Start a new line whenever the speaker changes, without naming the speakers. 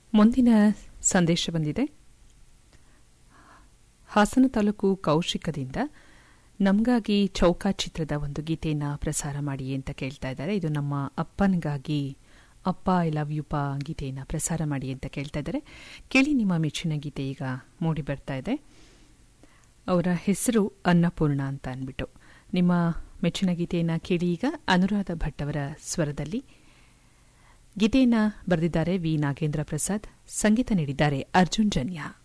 ಮುಂದಿನ ಸಂದೇಶ ಬಂದಿದೆ ಹಾಸನ ತಾಲೂಕು ಕೌಶಿಕದಿಂದ ನಮಗಾಗಿ ಚೌಕ ಚಿತ್ರದ ಒಂದು ಗೀತೆಯನ್ನು ಪ್ರಸಾರ ಮಾಡಿ ಅಂತ ಕೇಳ್ತಾ ಇದ್ದಾರೆ ಇದು ನಮ್ಮ ಅಪ್ಪನಿಗಾಗಿ ಅಪ್ಪ ಐ ಲವ್ ಯು ಪಾ ಗೀತೆಯನ್ನು ಪ್ರಸಾರ ಮಾಡಿ ಅಂತ ಕೇಳ್ತಾ ಇದ್ದಾರೆ ಕೇಳಿ ನಿಮ್ಮ ಮೆಚ್ಚಿನ ಗೀತೆ ಈಗ ಮೂಡಿ ಬರ್ತಾ ಇದೆ ಅವರ ಹೆಸರು ಅನ್ನಪೂರ್ಣ ಅಂತ ಅಂದ್ಬಿಟ್ಟು ನಿಮ್ಮ ಮೆಚ್ಚಿನ ಗೀತೆಯನ್ನು ಕೇಳಿ ಈಗ ಅನುರಾಧ ಭಟ್ ಅವರ ಸ್ವರದಲ್ಲಿ ಗೀತೆಯನ್ನು ಬರೆದಿದ್ದಾರೆ ವಿ ನಾಗೇಂದ್ರ ಪ್ರಸಾದ್ ಸಂಗೀತ ನೀಡಿದ್ದಾರೆ ಅರ್ಜುನ್ ಜನ್ಯ